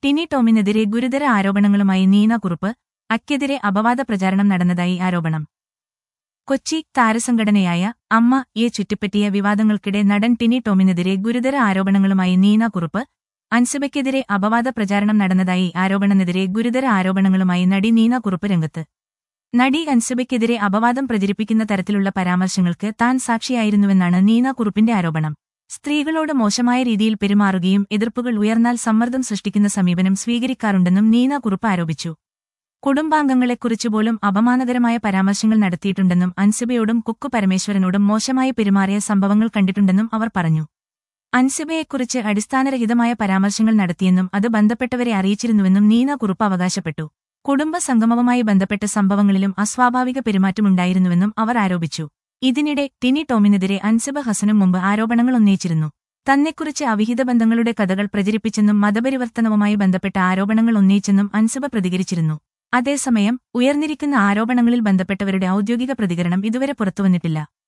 ടിനി ടോമിനെതിരെ ഗുരുതര ആരോപണങ്ങളുമായി നീന കുറുപ്പ് അക്കെതിരെ അപവാദ പ്രചാരണം നടന്നതായി ആരോപണം കൊച്ചി താരസംഘടനയായ അമ്മ യെ ചുറ്റിപ്പറ്റിയ വിവാദങ്ങൾക്കിടെ നടൻ ടിനി ടോമിനെതിരെ ഗുരുതര ആരോപണങ്ങളുമായി നീന കുറുപ്പ് അൻസിബയ്ക്കെതിരെ അപവാദ പ്രചാരണം നടന്നതായി ആരോപണനെതിരെ ഗുരുതര ആരോപണങ്ങളുമായി നടി നീന കുറുപ്പ് രംഗത്ത് നടി അൻസിബയ്ക്കെതിരെ അപവാദം പ്രചരിപ്പിക്കുന്ന തരത്തിലുള്ള പരാമർശങ്ങൾക്ക് താൻ സാക്ഷിയായിരുന്നുവെന്നാണ് നീന കുറുപ്പിന്റെ ആരോപണം സ്ത്രീകളോട് മോശമായ രീതിയിൽ പെരുമാറുകയും എതിർപ്പുകൾ ഉയർന്നാൽ സമ്മർദ്ദം സൃഷ്ടിക്കുന്ന സമീപനം സ്വീകരിക്കാറുണ്ടെന്നും നീന കുറുപ്പ് ആരോപിച്ചു കുടുംബാംഗങ്ങളെക്കുറിച്ച് പോലും അപമാനകരമായ പരാമർശങ്ങൾ നടത്തിയിട്ടുണ്ടെന്നും അൻസിബയോടും കുക്കു പരമേശ്വരനോടും മോശമായി പെരുമാറിയ സംഭവങ്ങൾ കണ്ടിട്ടുണ്ടെന്നും അവർ പറഞ്ഞു അൻസിബയെക്കുറിച്ച് അടിസ്ഥാനരഹിതമായ പരാമർശങ്ങൾ നടത്തിയെന്നും അത് ബന്ധപ്പെട്ടവരെ അറിയിച്ചിരുന്നുവെന്നും നീന കുറുപ്പ് അവകാശപ്പെട്ടു കുടുംബ സംഗമവുമായി ബന്ധപ്പെട്ട സംഭവങ്ങളിലും അസ്വാഭാവിക പെരുമാറ്റമുണ്ടായിരുന്നുവെന്നും അവർ ആരോപിച്ചു ഇതിനിടെ ടിനി ടോമിനെതിരെ അൻസിബ ഹസനും മുമ്പ് ആരോപണങ്ങൾ ഉന്നയിച്ചിരുന്നു തന്നെക്കുറിച്ച് അവിഹിത ബന്ധങ്ങളുടെ കഥകൾ പ്രചരിപ്പിച്ചെന്നും മതപരിവർത്തനവുമായി ബന്ധപ്പെട്ട ആരോപണങ്ങൾ ഉന്നയിച്ചെന്നും അൻസിബ പ്രതികരിച്ചിരുന്നു അതേസമയം ഉയർന്നിരിക്കുന്ന ആരോപണങ്ങളിൽ ബന്ധപ്പെട്ടവരുടെ ഔദ്യോഗിക പ്രതികരണം ഇതുവരെ പുറത്തുവന്നിട്ടില്ല